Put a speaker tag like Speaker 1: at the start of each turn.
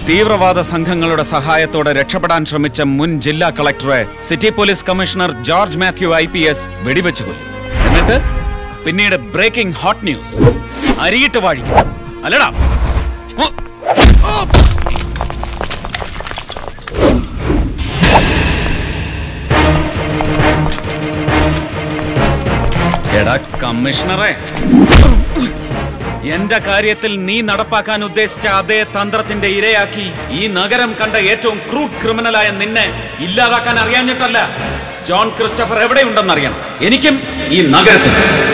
Speaker 1: തീവ്രവാദ സംഘങ്ങളുടെ സഹായത്തോടെ രക്ഷപ്പെടാൻ ശ്രമിച്ച മുൻ ജില്ലാ കളക്ടറെ city police commissioner George Mathew I P S വെടിവെച്ചു കൊല്ലും എന്നിട്ട് പിന്നീട് ബ്രേക്കിംഗ് ഹോട്ട് ന്യൂസ് അരിയിട്ട് വാഴിക്കും അല്ലടാ ഉ. എടാ കമ്മീഷണറെ എന്റെ കാര്യത്തിൽ നീ നടപ്പാക്കാൻ ഉദ്ദേശിച്ച അതേ തന്ത്രത്തിന്റെ ഇരയാക്കി ഈ നഗരം കണ്ട ഏറ്റവും ക്രൂഡ് ക്രിമിനലായ നിന്നെ ഇല്ലാതാക്കാൻ അറിയാഞ്ഞിട്ടല്ല ജോൺ ക്രിസ്റ്റഫർ എവിടെയുണ്ടെന്നറിയണം എനിക്കും ഈ നഗരത്തിൽ